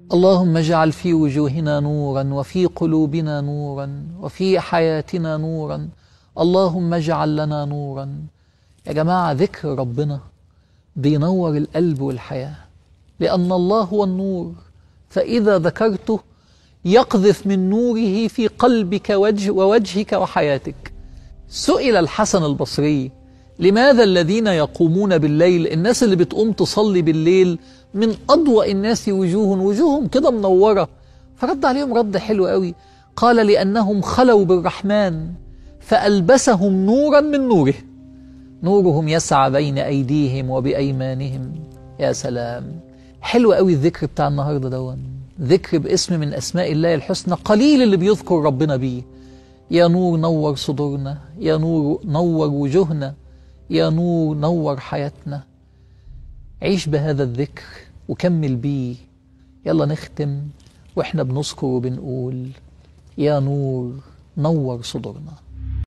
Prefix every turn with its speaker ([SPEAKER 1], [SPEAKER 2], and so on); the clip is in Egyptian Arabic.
[SPEAKER 1] اللهم اجعل في وجوهنا نورا وفي قلوبنا نورا وفي حياتنا نورا اللهم اجعل لنا نورا يا جماعة ذكر ربنا بينور القلب والحياة لأن الله هو النور فإذا ذكرته يقذف من نوره في قلبك وجه ووجهك وحياتك سئل الحسن البصري لماذا الذين يقومون بالليل الناس اللي بتقوم تصلي بالليل من أضوأ الناس وجوه وجوههم كده منورة فرد عليهم رد حلو قوي قال لأنهم خلوا بالرحمن فألبسهم نورا من نوره نورهم يسعى بين أيديهم وبأيمانهم يا سلام حلو قوي الذكر بتاع النهاردة دون ذكر باسم من أسماء الله الحسنى قليل اللي بيذكر ربنا بيه يا نور نور صدورنا يا نور نور وجوهنا يا نور نور حياتنا عيش بهذا الذكر وكمل بيه يلا نختم واحنا بنذكر وبنقول يا نور نور صدورنا